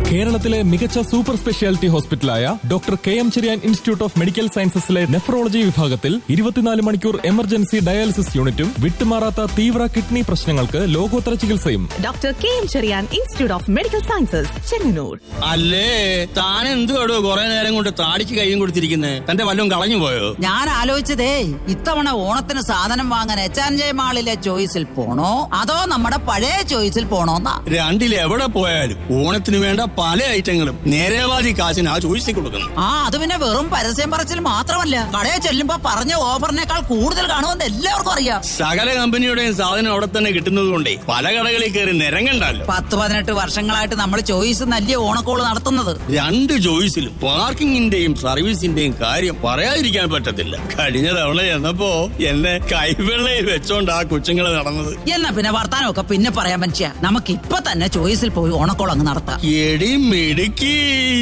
കേരളത്തിലെ മികച്ച super speciality ഹോസ്പിറ്റലായ doctor K M Cherian institute of medical സയൻസസിലെ നെഫ്രോളജി വിഭാഗത്തിൽ ഇരുപത്തിനാല് മണിക്കൂർ എമർജൻസി ഡയാലിസിസ് യൂണിറ്റും വിട്ടുമാറാത്ത തീവ്ര കിഡ്നി പ്രശ്നങ്ങൾക്ക് ലോകോത്തര ചികിത്സയും doctor K M Cherian institute of medical sciences Chengannur അല്ലേ താൻ എന്തുവാടോ കുറെ നേരം കൊണ്ട് താടിക്ക് കൈയും കൊടുത്തിരിക്കുന്നേ തന്റെ വല്ലതും കളഞ്ഞു പോയോ ഞാൻ ആലോചിച്ചതേ ഇത്തവണ ഓണത്തിന് സാധനം വാങ്ങാൻ എച്ച് ആൻഡ് ജെ മാളിലെ ചോയ്സിൽ പോണോ അതോ നമ്മുടെ പഴയ ചോയ്സിൽ പോണോന്നാ രണ്ടിൽ എവിടെ പോയാലും ഓണത്തിന് വേണ്ട പല ഐറ്റങ്ങളും നേരേവാദി കാശിന് ആ ചോദിച്ചു കൊടുക്കുന്നു ആ അത് പിന്നെ വെറും പരസ്യം പറച്ചിൽ മാത്രമല്ല കടയിൽ ചെല്ലുമ്പോ പറഞ്ഞ ഓഫറിനേക്കാൾ കൂടുതൽ കാണുമെന്ന് എല്ലാവർക്കും അറിയാം സകല കമ്പനിയുടെയും സാധനം അവിടെ തന്നെ കിട്ടുന്നത് കൊണ്ടേ പല കടകളിൽ കയറി നിരങ്ങണ്ടല്ലോ പത്ത് പതിനെട്ട് വർഷങ്ങളായിട്ട് നമ്മൾ ചോയ്സ് നല്ല ഓണക്കോള് നടത്തുന്നത് രണ്ട് ചോയ്സിലും പാർക്കിങ്ങിന്റെയും സർവീസിന്റെയും കാര്യം പറയാതിരിക്കാൻ പറ്റത്തില്ല കഴിഞ്ഞ തവണ ചെന്നപ്പോ എന്നെ കൈവെള്ളയിൽ വെച്ചോണ്ട് ആ കൊച്ചുങ്ങള് നടന്നത് എന്നാ പിന്നെ വർത്താനമൊക്കെ പിന്നെ പറയാൻ പറ്റിയ നമുക്ക് ഇപ്പൊ തന്നെ ചോയ്സിൽ പോയി ഓണക്കോൾ അങ്ങ് നടത്താം എടി മിടുക്കി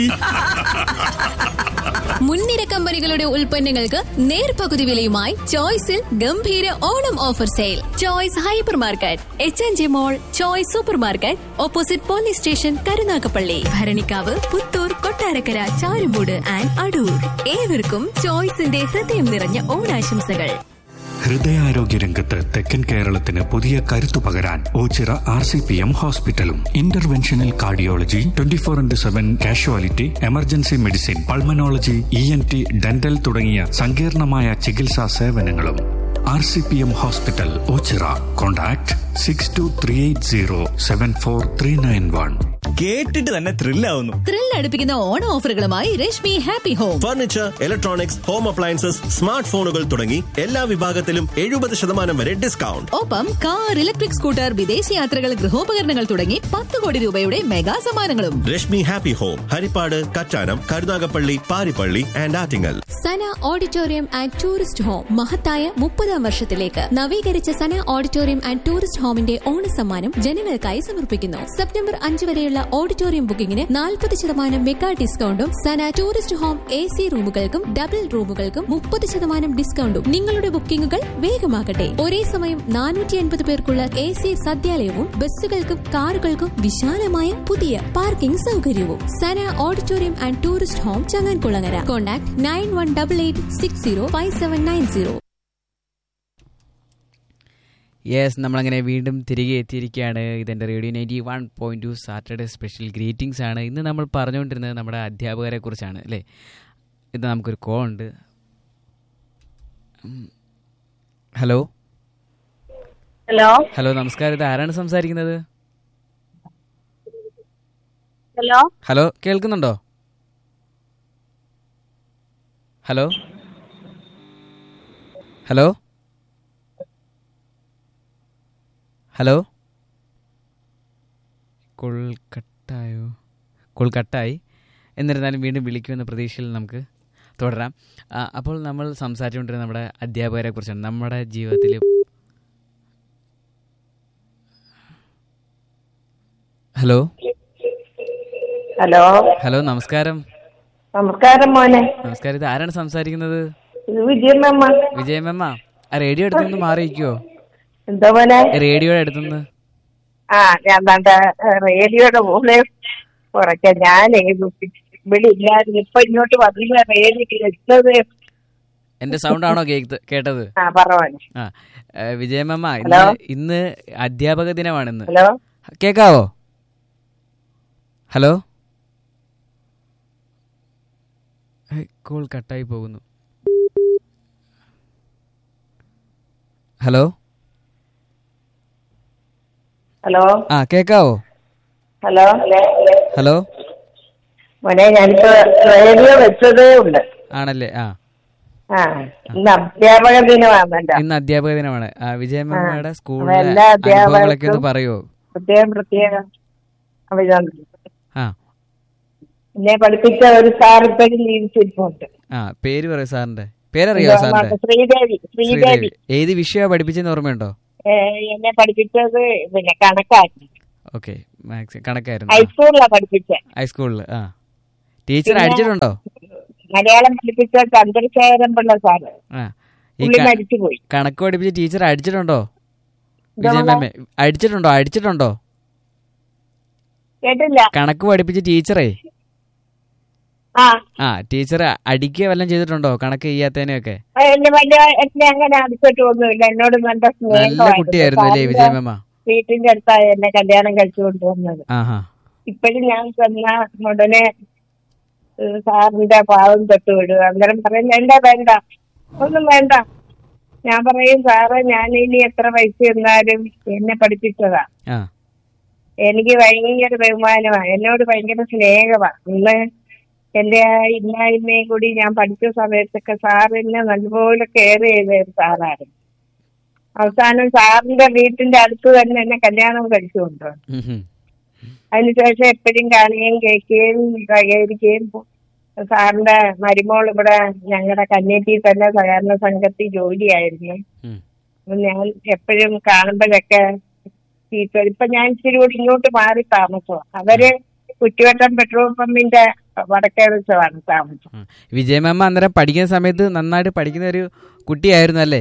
മുൻനിര കമ്പനികളുടെ ഉൽപ്പന്നങ്ങൾക്ക് നേർപകുതി വിലയുമായി ചോയ്സിൽ ഗംഭീര Onam offer sale choice hypermarket H N G mall choice supermarket opposite police station Karunagappally Bharanikkavu Puthur Kottarakkara Charummood and Adoor ഏവർക്കും ചോയ്സിന്റെ ഹൃദയം നിറഞ്ഞ ഓണാശംസകൾ ഹൃദയാരോഗ്യ രംഗത്ത് തെക്കൻ കേരളത്തിന് പുതിയ കരുത്തു പകരാൻ Oachira R C P M ഹോസ്പിറ്റലും interventional cardiology twenty four into seven casualty emergency medicine pulmonology E N T dental തുടങ്ങിയ സങ്കീർണമായ ചികിത്സാ സേവനങ്ങളും R C P M hospital Oachira contact six two three eight zero seven four three nine one കേട്ടിട്ട് തന്നെ ത്രില്ലാവുന്നു thrill അടുപ്പിക്കുന്ന ഓണ ഓഫറുകളുമായി Rashmi happy home furniture electronics home appliances smart ഫോണുകൾ തുടങ്ങി എല്ലാ വിഭാഗത്തിലും എഴുപത് ശതമാനം വരെ ഡിസ്കൗണ്ട് ഒപ്പം കാർ ഇലക്ട്രിക് സ്കൂട്ടർ വിദേശ യാത്രകൾ ഗൃഹോപകരണങ്ങൾ തുടങ്ങി പത്ത് കോടി രൂപയുടെ മെഗാ സമ്മാനങ്ങളും Rashmi happy home Harippad Kattanam Karunagappally Paripally and Attingal Sana auditorium and tourist home മഹത്തായ മുപ്പതാം വർഷത്തിലേക്ക് നവീകരിച്ച സന ഓഡിറ്റോറിയം ആൻഡ് ടൂറിസ്റ്റ് ഹോമിന്റെ ഓണസമ്മാനം ജനങ്ങൾക്കായി സമർപ്പിക്കുന്നു സെപ്റ്റംബർ അഞ്ച് വരെയുള്ള ഓഡിറ്റോറിയം ബുക്കിംഗിന് നാൽപ്പത് ശതമാനം മെഗാ ഡിസ്കൗണ്ടും Sana tourist home A C റൂമുകൾക്കും ഡബിൾ റൂമുകൾക്കും മുപ്പത് ശതമാനം ഡിസ്കൗണ്ടും നിങ്ങളുടെ ബുക്കിംഗുകൾ വേഗമാകട്ടെ ഒരേ സമയം നാനൂറ്റി അൻപത് പേർക്കുള്ള എ സി സദ്യാലയവും ബസ്സുകൾക്കും കാറുകൾക്കും വിശാലമായ പുതിയ പാർക്കിംഗ് സൗകര്യവും Sana auditorium and tourist home Changankulangara contact nine one double eight six zero five seven nine zero yes നമ്മളങ്ങനെ വീണ്ടും തിരികെ എത്തിയിരിക്കുകയാണ് ഇതെൻ്റെ radio ninety one point two Saturday special greetings ആണ് ഇന്ന് നമ്മൾ പറഞ്ഞുകൊണ്ടിരുന്നത് നമ്മുടെ അധ്യാപകരെ കുറിച്ചാണ് അല്ലേ ഇത് നമുക്കൊരു കോൾ ഉണ്ട് ഉം. ഹലോ ഹലോ ഹലോ നമസ്കാരം ഇത് ആരാണ് സംസാരിക്കുന്നത് ഹലോ ഹലോ കേൾക്കുന്നുണ്ടോ ഹലോ ഹലോ ഹലോ കോൾ കട്ടായോ കോൾ കട്ടായി എന്നിരുന്നാലും വീണ്ടും വിളിക്കുമെന്ന പ്രതീക്ഷയിൽ നമുക്ക് തുടരാം ആ, അപ്പോൾ നമ്മൾ സംസാരിച്ചുകൊണ്ടിരുന്ന നമ്മുടെ അധ്യാപകരെ കുറിച്ചാണ് നമ്മുടെ ജീവിതത്തിൽ ഹലോ ഹലോ ഹലോ നമസ്കാരം നമസ്കാരം മോനെ നമസ്കാരം ഇത് ആരാണ് സംസാരിക്കുന്നത് ഇത് വിജയമ്മ വിജയമ്മ ആ റേഡിയോ അടുത്തുനിന്ന് മാറിയിരിക്കുവോ എന്താ മോനെ റേഡിയോയുടെ അടുത്തുനിന്ന് ആ ഞാൻ ദാണ്ട റേഡിയോയുടെ മുകളിൽ കുറയ്ക്ക ഞാനേ ഇവിടെ ഇല്ലായിരുന്നു ഇപ്പൊ ഇങ്ങോട്ട് വന്നില്ല റേഡിയോ എടുത്തത് എന്റെ സൗണ്ട് ആണോ കേക്ക് കേട്ടത് ആ പറ മോനെ ആ ഏ, വിജയമ്മ ഹലോ? ഇന്ന് ഇന്ന് അധ്യാപക ദിനമാണ് ഇന്ന് ഹലോ കേക്കാവോ ഹലോ ഏ, കോൾ കട്ടായി പോകുന്നു ഹലോ ഹലോ ആ കേക്കാവോ ഹലോ ഹലോ മോനെ ഞാനിപ്പോ റേഡിയോ വെച്ചതേ ഉണ്ട് ആണല്ലേ ആ ആ ഇന്ന് അധ്യാപക ദിനമാണല്ലോ ഇന്ന് അധ്യാപക ദിനമാണ് ആ, വിജയമ്മയുടെ സ്കൂളിലെ എല്ലാ അനുഭവങ്ങളൊക്കെ ഒന്ന് അധ്യാപകർക്കും പറയുമോ പ്രത്യേകം പ്രത്യേകം അഭിനന്ദനം ആ എന്നെ പഠിപ്പിച്ച ഒരു സാർ ഇപ്പോഴും ജീവിച്ചിരിപ്പുണ്ട് ആ പേര് പറയൂ സാറിന്റെ പേരറിയോ സാറിന്റെ ശ്രീദേവി ശ്രീദേവി ശ്രീദേവി ഏത് വിഷയമാണ് പഠിപ്പിച്ചെന്ന് ഓർമ്മയുണ്ടോ ഏ, എന്നെ പഠിപ്പിച്ചത് പിന്നെ കണക്കായിരുന്നു ഓക്കെ മാത്സ് കണക്കായിരുന്നു ഹൈസ്കൂളിലാണ് പഠിപ്പിച്ച ഹൈസ്കൂളിൽ ആ ടീച്ചർ പിന്നെ- അടിച്ചിട്ടുണ്ടോ മലയാളം പഠിപ്പിച്ച ചന്ദ്രശേഖരൻ പിള്ള സാറ് ആ ഈ പുള്ളി ക- മരിച്ചുപോയി കണക്ക് പഠിപ്പിച്ച ടീച്ചർ അടിച്ചിട്ടുണ്ടോ എന്താ വിജയ മാമെ അടിച്ചിട്ടുണ്ടോ അടിച്ചിട്ടുണ്ടോ കേട്ടില്ല കണക്ക് പഠിപ്പിച്ച ടീച്ചറേ ആ ആ ടീച്ചർ അടിക്കുക വല്ലതും ചെയ്തിട്ടുണ്ടോ കണക്ക് ചെയ്യാത്തതിനെയൊക്കെ എന്റെ വലിയ എന്നെ അങ്ങനെ അടിച്ചിട്ടൊന്നുമില്ല എന്നോട് നല്ല നല്ല സ്നേഹമായിരുന്നു. കുട്ടിയായിരുന്നു അല്ലേ സാറിന്റെ വിജയമമ്മ വീട്ടിന്റെ അടുത്തായ എന്നെ കല്യാണം കഴിച്ചു കൊണ്ടുവന്നത് ആഹാ ഇപ്പോഴും ഞാൻ ചെന്ന ഉടനെ ഏഹ് സാറിന്റെ പാവം തൊട്ട് വിടുക അന്നേരം പറയും വേണ്ട വേണ്ട ഒന്നും വേണ്ട ഞാൻ പറയും സാറ് ഞാൻ ഇനി എത്ര പൈസ എന്നാലും എന്നെ പഠിപ്പിച്ചതാ ആ എനിക്ക് ഭയങ്കര ബഹുമാനമാണ് എന്നോട് ഭയങ്കര സ്നേഹമാണ് ഇന്ന് എന്റെ ആ ഇല്ലായ്മയും കൂടി ഞാൻ പഠിച്ച സമയത്തൊക്കെ സാർ എന്നെ നല്ലപോലെ കെയർ ചെയ്ത ഒരു സാറായിരുന്നു അവസാനം സാറിന്റെ വീട്ടിന്റെ അടുത്ത് തന്നെ എന്നെ കല്യാണം കഴിച്ചു കൊണ്ടുവന്നു ഉം, ഉം. അതിനുശേഷം എപ്പോഴും കാണുകയും കേൾക്കുകയും സഹകരിക്കുകയും സാറിന്റെ മരുമോൾ ഇവിടെ ഞങ്ങളുടെ കന്നേറ്റിയിൽ തന്നെ സഹകരണ സംഘത്തിൽ ജോലിയായിരുന്നു ഉം. അപ്പൊ ഞാൻ എപ്പോഴും കാണുമ്പോഴൊക്കെ ടീച്ചർ ഇപ്പൊ ഞാൻ ഇച്ചിരി കൂടി ഇങ്ങോട്ട് മാറി താമസം അവര് കുറ്റിവട്ടം പെട്രോൾ പമ്പിന്റെ വടക്കേ വെച്ചമാണ് താമസം ആ. വിജയമമ്മ അന്നേരം പഠിക്കുന്ന സമയത്ത് നന്നായിട്ട് പഠിക്കുന്ന ഒരു കുട്ടിയായിരുന്നു അല്ലേ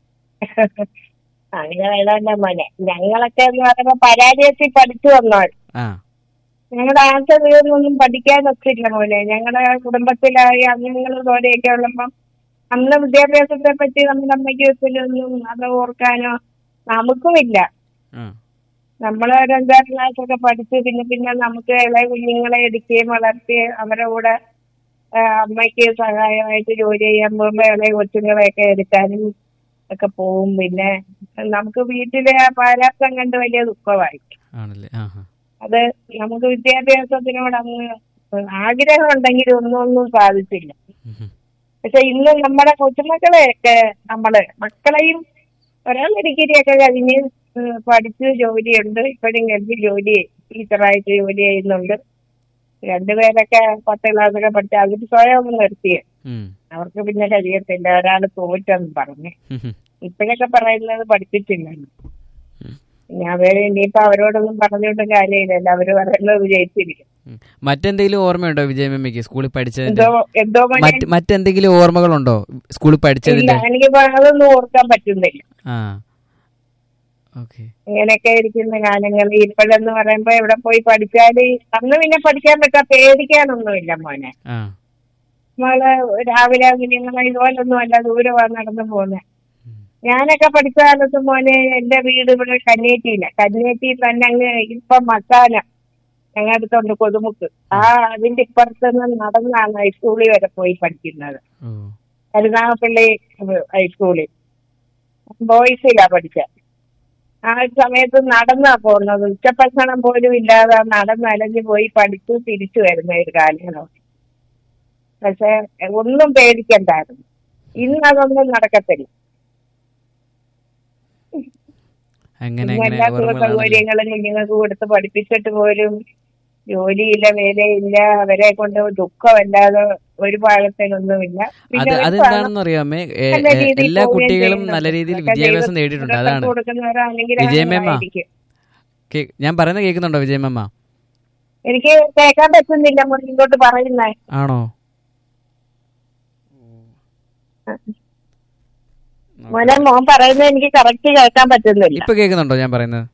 അങ്ങനെ മോനെ ഞങ്ങളൊക്കെ എന്ന് പറയുമ്പോ പരാജയത്തിൽ പഠിച്ചു വന്നവർ ആ ഞങ്ങളുടെ ആദ്യത്തെ വീടൊന്നും പഠിക്കാൻ ഒത്തില്ല മോനെ ഞങ്ങളുടെ കുടുംബത്തിലായി അംഗങ്ങൾ പോലെയൊക്കെ ഉള്ളപ്പം അന്ന് വിദ്യാഭ്യാസത്തെ പറ്റി നമ്മുടെ അമ്മയ്ക്ക് ഒത്തിരിയൊന്നും അത് ഓർക്കാനോ നമുക്കുമില്ല ആ നമ്മള് ഒരു അഞ്ചാം ക്ലാസ് ഒക്കെ പഠിച്ച് പിന്നെ പിന്നെ നമുക്ക് ഇളയ കുഞ്ഞുങ്ങളെ എടുക്കുകയും വളർത്തി അവരുടെ കൂടെ ആ, അമ്മയ്ക്ക് സഹായമായിട്ട് ജോലി ചെയ്യാൻ പോകുമ്പോ ഇളയ കൊച്ചുങ്ങളെയൊക്കെ എടുക്കാനും ഒക്കെ പോവും പിന്നെ നമുക്ക് വീട്ടിലെ ആ പാരാപ്തം കണ്ട് വലിയ ദുഃഖമായി ആണല്ലേ ആഹാ അത് നമുക്ക് വിദ്യാഭ്യാസത്തിനോട് അങ്ങ് ആഗ്രഹം ഉണ്ടെങ്കിൽ ഒന്നും ഒന്നും സാധിച്ചില്ല ഉം, ഉം. പക്ഷെ ഇന്ന് നമ്മുടെ കൊച്ചുമക്കളെയൊക്കെ നമ്മള് മക്കളെയും ഒരാൾ ഡിഗ്രിയൊക്കെ കഴിഞ്ഞ് ഏഹ് പഠിച്ച് ജോലിയുണ്ട് ഇപ്പോഴും ഗൾഫിൽ ജോലി ടീച്ചറായിട്ട് ജോലി ചെയ്യുന്നുണ്ട് രണ്ടുപേരൊക്കെ പത്ത് ക്ലാസ്സൊക്കെ പഠിച്ച് അവര് സ്വയം ഒന്ന് നിർത്തിയ ഉം, അവർക്ക് പിന്നെ കഴിയത്തില്ല ഒരാൾ തോറ്റെന്ന് പറഞ്ഞ് ഉം, ഉം. ഇപ്പോഴൊക്കെ പറയുന്നത് പഠിപ്പിച്ചില്ലെന്ന് ഞാൻ വേറെ ഇനിയിപ്പോ അവരോടൊന്നും പറഞ്ഞുകൊണ്ട് കാര്യമില്ലല്ലോ അവര് പറയുന്നത് വിജയിച്ചിരിക്കും ഉം. മറ്റെന്തെങ്കിലും ഓർമ്മയുണ്ടോ വിജയമമ്മയ്ക്ക് സ്കൂളിൽ പഠിച്ചതിന്റെ എന്തോ എന്തോ മണി മറ്റ് മറ്റെന്തെങ്കിലും ഓർമ്മകളുണ്ടോ സ്കൂളിൽ ഇല്ല പഠിച്ചതിന്റെ എനിക്ക് അതൊന്നും ഓർക്കാൻ പറ്റുന്നില്ല ആ ഓക്കെ ഇങ്ങനെയൊക്കെ ഇരിക്കുന്ന കാലങ്ങൾ ഇപ്പോഴെന്ന് പറയുമ്പോ എവിടെ പോയി പഠിച്ചാല് അന്ന് പിന്നെ പഠിക്കാൻ പറ്റാ പേടിക്കാനൊന്നുമില്ല മോനെ ആ നമ്മള് രാവിലെ കുഞ്ഞുങ്ങളെ ഇതുപോലൊന്നും അല്ല ദൂരമാണ് നടന്നു പോകുന്നത് ഞാനൊക്കെ പഠിച്ച കാലത്ത് മോനെ എന്റെ വീട് ഇവിടെ കന്നേറ്റിയില്ല കന്നേറ്റിയിൽ തന്നെ അങ്ങ് ഇപ്പൊ മസാല ഞങ്ങളുടെ അടുത്തുണ്ട് കൊതുമുക്ക് ആ അതിന്റെ ഇപ്പുറത്ത് നിന്ന് നടന്നാണ് ഹൈസ്കൂളിൽ വരെ പോയി പഠിക്കുന്നത് ഓ കരുനാഗപ്പള്ളി ഹൈസ്കൂളിൽ ബോയ്സിലാ പഠിച്ച ആ ഒരു സമയത്ത് നടന്നാ പോകുന്നത് ഉച്ചഭക്ഷണം പോലും ഇല്ലാതെ നടന്ന് അലഞ്ഞു പോയി പഠിച്ചു തിരിച്ചു വരുന്ന ഒരു കാലമാണ് പക്ഷെ ഒന്നും പേടിക്കണ്ടായിരുന്നു ഇന്ന് അതൊന്നും നടക്കത്തില്ല അങ്ങനെ ഇന്ന് അങ്ങനെ എല്ലാ സുഖ ഓർമ്മകളാണല്ലേ സൗകര്യങ്ങളും കുഞ്ഞുങ്ങൾക്ക് കൊടുത്ത് പഠിപ്പിച്ചിട്ട് പോലും ജോലിയില്ല വേലയില്ല അവരെ കൊണ്ട് ദുഃഖമല്ലാതെ ഒരു ഭാഗത്തിനൊന്നുമില്ല അത് പിന്നെ ഒരു അതെന്താണെന്ന് അറിയാമേ ഏ, നല്ല ഏ, രീതിയിൽ എല്ലാ പോവുകയും കുട്ടികളും ചെയ്യുന്നുണ്ട്. നല്ല രീതിയിൽ അതൊക്കെ വിദ്യാഭ്യാസം ദൈവം നേടിയിട്ടുണ്ട് ഇതൊക്കെ അതാണ് കൊടുക്കുന്നവരോ അല്ലെങ്കിൽ വിജയമ്മ അങ്ങനെയായിരിക്കും. കേ- ഞാൻ പറയുന്നത് കേൾക്കുന്നുണ്ടോ വിജയമമ്മ എനിക്ക് കേൾക്കാൻ പറ്റുന്നില്ല മുന്നിലോട്ട് പറയുന്നേ ആണോ മോനെ മോൻ പറയുന്നത് എനിക്ക് കറക്റ്റ് കേൾക്കാൻ പറ്റുന്നില്ല ഇപ്പൊ കേൾക്കുന്നുണ്ടോ ഞാൻ പറയുന്നത്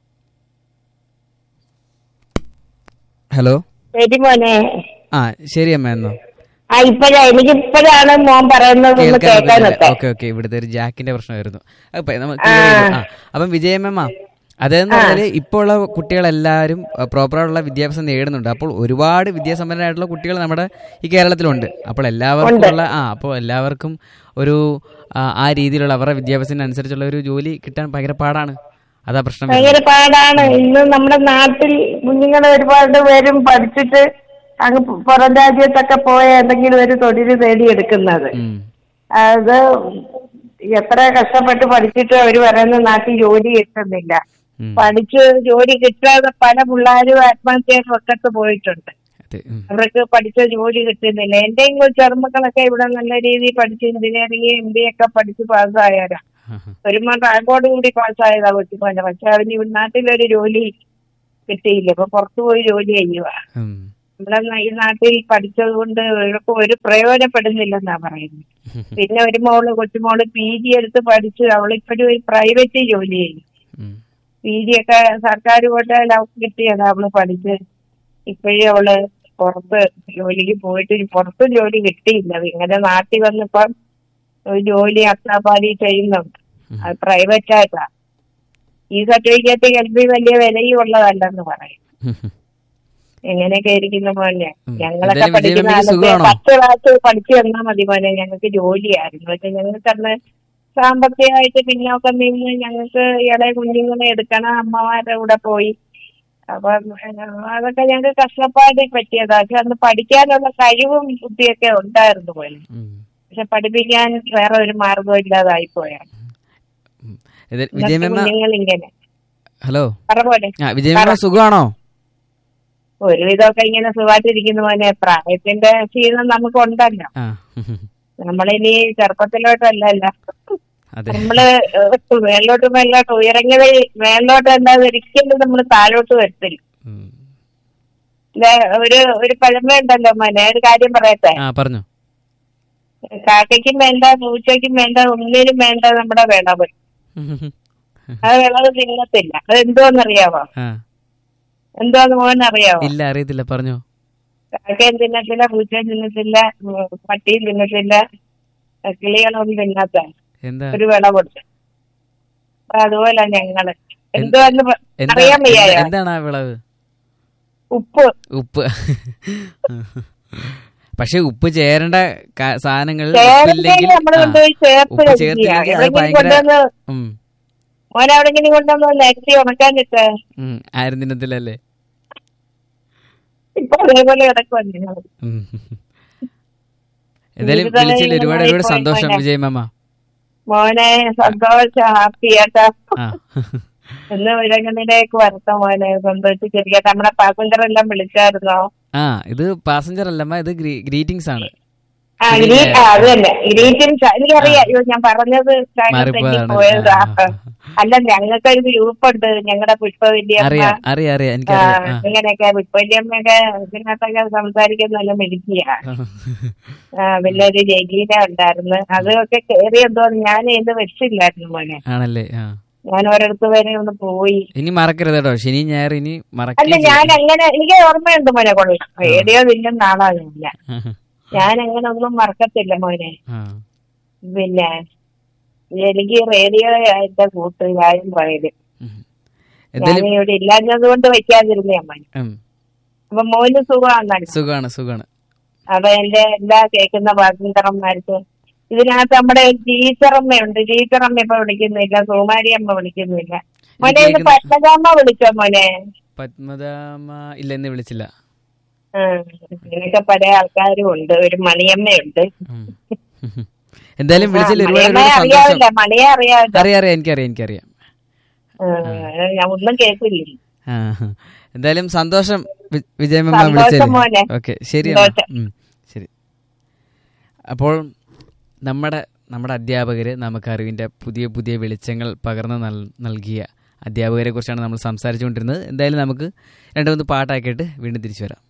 ഹലോ ശരി മോനെ ആ ശരി അമ്മ എന്നോ ആ ഇപ്പഴാ എനിക്ക് ഇപ്പോഴാണ് മോൻ പറയുന്നത് ഒന്ന് കേൾക്കാൻ കേൾക്കാനൊക്കെ ഓക്കെ ഓക്കെ ഇവിടുത്തെ ഒരു ജാക്കിന്റെ പ്രശ്നമായിരുന്നു അപ്പൊ നമുക്ക് clear ചെയ്തു. ആ അപ്പം വിജയമ്മ അതെന്ന് പറഞ്ഞാല് ഇപ്പോൾ ഉള്ള കുട്ടികളെല്ലാവരും പ്രോപ്പറായിട്ടുള്ള വിദ്യാഭ്യാസം നേടുന്നുണ്ട് അപ്പോൾ ഒരുപാട് വിദ്യാസമ്പന്നരായിട്ടുള്ള കുട്ടികൾ നമ്മുടെ ഈ കേരളത്തിലുണ്ട് അപ്പോൾ എല്ലാവർക്കും ഉള്ള ആ അപ്പോൾ എല്ലാവർക്കും ഒരു ആ, ആ രീതിയിലുള്ള അവരുടെ വിദ്യാഭ്യാസത്തിനനുസരിച്ചുള്ള ഒരു ജോലി കിട്ടാൻ ഭയങ്കര പാടാണ് അതാ പ്രശ്നം വരുന്നത്. ഭയങ്കര പാടാണ് ഇന്ന് നമ്മുടെ നാട്ടിൽ കുഞ്ഞുങ്ങളെ ഒരുപാട് പേരും പഠിച്ചിട്ട് അങ്ങ് പുറം രാജ്യത്തൊക്കെ പോയ എന്തെങ്കിലും ഒരു തൊഴിൽ നേടിയെടുക്കുന്നത് ഉം. അത് എത്ര കഷ്ടപ്പെട്ട് പഠിച്ചിട്ട് അവര് പറയുന്ന നാട്ടിൽ ജോലി കിട്ടുന്നില്ല ഉം. പഠിച്ച് ജോലി കിട്ടാതെ പല പിള്ളേരും ആത്മഹത്യയുടെ ഒക്കത്ത് പോയിട്ടുണ്ട് അതെ ഉം. അവർക്ക് പഠിച്ച ജോലി കിട്ടുന്നില്ല എന്റെയും ചെറുമക്കളൊക്കെ ഇവിടെ നല്ല രീതിയിൽ പഠിച്ച് എഞ്ചിനീയറിംഗ് എം ബി ഒക്കെ പഠിച്ച് പാസ്സായവരാ ആഹാ. ഒരു റാങ്കോട് കൂടി പാസ്സായതാ കൊച്ചുമോനെ പക്ഷെ അവന് ഇവിടെ നാട്ടിലൊരു ജോലി കിട്ടിയില്ല ഇപ്പൊ പുറത്തു പോയി ജോലി ചെയ്യുക ഉം. നമ്മുടെ നാ- ഈ നാട്ടിൽ പഠിച്ചത് കൊണ്ട് ഇവർക്ക് ഒരു പ്രയോജനപ്പെടുന്നില്ലെന്നാ പറയുന്നത് പിന്നെ ഒരു മോള് കൊച്ചുമോള് പി ജി എടുത്ത് പഠിച്ച് അവളിപ്പോഴും ഒരു പ്രൈവറ്റ് ജോലി ചെയ്യും ഉം. പി ജി ഒക്കെ സർക്കാർ കോട്ടയിൽ അവൾക്ക് കിട്ടിയതാ അവള് പഠിച്ച് ഇപ്പോഴും അവള് പുറത്ത് ജോലിക്ക് പോയിട്ട് ഒരു പുറത്ത് ജോലി കിട്ടിയില്ല ഇങ്ങനെ നാട്ടിൽ വന്നിപ്പം ഒരു ജോലി അത്താപാടി ചെയ്യുന്നുണ്ട് അത് പ്രൈവറ്റ് ആയിട്ടാ ഈ സർട്ടിഫിക്കറ്റ് ഗൾഫിൽ വലിയ വിലയും ഉള്ളതല്ലെന്ന് പറയും എങ്ങനെയൊക്കെ ഇരിക്കുന്ന പോലെ ഉം. ഞങ്ങളൊക്കെ എന്തായാലും വിജയ് പഠിക്കുന്ന മാമിക്ക് കാലത്ത് സുഖമാണോ? പത്ത് ക്ലാസ് പഠിച്ചു തന്നാൽ മതി മോനെ ഞങ്ങൾക്ക് ജോലിയായിരുന്നു പക്ഷെ ഞങ്ങൾക്ക് അന്ന് സാമ്പത്തികമായിട്ട് പിന്നോക്കം നിന്ന് ഞങ്ങൾക്ക് ഇളയ കുഞ്ഞുങ്ങളെ എടുക്കണം അമ്മമാരുടെ കൂടെ പോയി അപ്പം ഏഹ്, അതൊക്കെ ഞങ്ങൾക്ക് കഷ്ടപ്പാട് പറ്റിയതാ പക്ഷെ അന്ന് പഠിക്കാനുള്ള കഴിവും ബുദ്ധിയൊക്കെ ഉണ്ടായിരുന്നു പോലെ ഉം. പക്ഷെ പഠിപ്പിക്കാൻ വേറെ ഒരു മാർഗവും ഇല്ലാതായി പോയാണ് ഇത് വിജയമേമ കുഞ്ഞുങ്ങൾ ഇങ്ങനെ ഹലോ പറ പോലെ ആ വിജയമേമ സുഖമാണോ ഒരുവിധമൊക്കെ ഇങ്ങനെ സുഖമായിട്ടിരിക്കുന്ന പോലെ പ്രായത്തിന്റെ ക്ഷീണം നമുക്കുണ്ടല്ലോ ആ നമ്മളിനി ചെറുപ്പത്തിലോട്ടല്ലല്ലോ അതെ നമ്മള് ഏഹ് മേലോട്ട് മേലോട്ട് ഉയരങ്ങൾ മേലോട്ട് അല്ലാതെ ഒരിക്കലും നമ്മൾ താഴോട്ട് വരത്തില്ല ഉം. ഇല്ലേ, ഒരു ഒരു പഴമയുണ്ടല്ലോ മോനെ ഒരു കാര്യം പറയട്ടെ ആ പറഞ്ഞു കാക്കയ്ക്കും വേണ്ട പൂച്ചയ്ക്കും വേണ്ട ഒന്നിനും വേണ്ട നമ്മുടെ വിളവ് ആ വിളവ് തിന്നത്തില്ല അത് എന്തോന്നറിയാവോ ആ എന്തോന്ന് മോൻ അറിയാവോ ഇല്ല അറിയത്തില്ല പറഞ്ഞോ കാക്കയും തിന്നത്തില്ല പൂച്ചയും തിന്നത്തില്ല ഉം, പട്ടിയും തിന്നത്തില്ല കിളികളൊന്നും തിന്നാത്ത എന്താ ഒരു വിളവുണ്ട് അപ്പൊ അതുപോലെ ഞങ്ങള് എന്തോന്ന് പ- എന്താ അറിയാൻ വയ്യായോ എന്താ- എന്താണ് ആ വിളവ് ഉപ്പ് ഉപ്പ് പക്ഷെ ഉപ്പ് ചേരേണ്ട ക- സാധനങ്ങൾ ചേർത്തില്ലെങ്കിൽ ഉപ്പില്ലെങ്കിൽ നമ്മൾ ആ, കൊണ്ടുപോയി ചേർത്ത് ഉപ്പ് കഴിക്കുക ചേർത്തില്ലെങ്കിൽ അത് എവിടെങ്കിലും ഭയങ്കര കൊണ്ടുവന്ന് ഉം, മോനെ എവിടെങ്കിലും കൊണ്ടുവന്ന് നെറ്റി ഉണക്കാനിട്ട് ഉം, ആരും തിന്നത്തില്ലല്ലേ ഇപ്പൊ അതേപോലെ കിടക്കുവാണ് ഞങ്ങൾ ഉം. എന്തായാലും ജീവിതം വിളിച്ചതിൽ ഒരുപാട് ഇങ്ങനെ ഒരുപാട് പോയി സന്തോഷം പോയി. വിജയ് മാമ മോനെ സന്തോഷം ഹാപ്പി ആട്ടാ ആ ഇന്ന് വിലങ്ങനിലേക്ക് വരത്ത മോനെ സന്തോഷിച്ചിരിക്കട്ടെ നമ്മുടെ പാസഞ്ചർ എല്ലാം വിളിച്ചായിരുന്നോ ആ ഇത് പാസഞ്ചർ അല്ലമ്മ ഇത് ഗ്രീറ്റിംഗ്സ് ആണ് ആ ഗ്രീ ആ, അത് തന്നെ ഗ്രീറ്റിംഗ്സ് എനിക്കറിയാം അയ്യോ ഞാൻ പറഞ്ഞത് കാര്യം മാറിപ്പോയതാണ്. പോയതാ ആ, ആ, അല്ല ഞങ്ങൾക്കൊരു ഗ്രൂപ്പ് ഉണ്ട് ഞങ്ങളുടെ പുഷ്പവല്യമ്മ അറിയാം അറിയാം അറിയാം ആ, എനിക്കറിയാം ആ. ഇങ്ങനെയൊക്കെ പുഷ്പവല്യമ്മയൊക്കെ ഇതിനകത്തൊക്കെ സംസാരിക്കുന്നല്ല മിടിക്കുക ആ. ആ പിന്നെ ഒരു ജലീല ഉണ്ടായിരുന്നു അതൊക്കെ കയറി എന്തോ ഞാൻ ഇത് വെച്ചില്ലായിരുന്നു മോനെ ആണല്ലേ ആ ഞാൻ ഒരിടത്ത് വരെ ഒന്ന് പോയി ഇനി മറക്കരുത് കേട്ടോ ശനി ഞായർ ഇനി അല്ല മറക്കില്ല ഞാൻ അങ്ങനെ എനിക്ക് ഓർമ്മയുണ്ട് മോനെ കൊള്ളാം റേഡിയോ ഇല്ലെന്ന് ആളാകില്ല ഞാൻ അങ്ങനെ ഒന്നും മറക്കത്തില്ല മോനെ പിന്നെ എനിക്ക് റേഡിയോ എന്റെ കൂട്ടുകാരും പോയത് ഞാൻ എന്തായാലും ഇവിടെ ഇല്ലാഞ്ഞത് കൊണ്ട് വെക്കാതിരുന്നേ മോനെ ഉം, അപ്പൊ മോന് സുഖമാണല്ലോ സുഖാണ് സുഖാണ് അപ്പൊ എന്റെ എല്ലാ കേൾക്കുന്ന പാസഞ്ചറന്മാർക്ക് ഇതിനകത്ത് നമ്മുടെ ടീച്ചറമ്മയുണ്ട് ടീച്ചറമ്മ ഇപ്പൊ വിളിക്കുന്നില്ല സുമാരി അമ്മ വിളിക്കുന്നില്ല മോനെ ഇത് കേൾക്കുന്ന- പത്മജാമ്മ വിളിച്ചോ മോനെ പത്മതാമ ഇല്ല എന്ന് വിളിച്ചില്ല ആ ഇങ്ങനെയൊക്കെ പല ആൾക്കാരും ഉണ്ട് ഒരു മണിയമ്മയുണ്ട് ഉം. എന്തായാലും വിളിച്ചതിൽ ഒരുപാട് മണിയമ്മയെ ഒരുപാട് സന്തോഷം അറിയാവില്ല മണിയെ അറിയാവില്ല അറിയാം അറിയാം എനിക്കറിയാം എനിക്കറിയാം ആ, ഞാൻ ഒന്നും കേൾക്കില്ല ആ എന്തായാലും സന്തോഷം വി- വിജയമമ്മ സന്തോഷം വിളിച്ചതിൽ മോനെ. ഓക്കെ ശരി അമ്മ. സന്തോഷം. ഉം, ശരി അപ്പോൾ നമ്മുടെ നമ്മുടെ അധ്യാപകർ നമുക്ക് അറിവിൻ്റെ പുതിയ പുതിയ വെളിച്ചങ്ങൾ പകർന്ന് നൽ നൽകിയ അധ്യാപകരെ കുറിച്ചാണ് നമ്മൾ സംസാരിച്ചുകൊണ്ടിരുന്നത് എന്തായാലും നമുക്ക് രണ്ട് മൂന്ന് പാട്ടാക്കിയിട്ട് വീണ്ടും തിരിച്ചു വരാം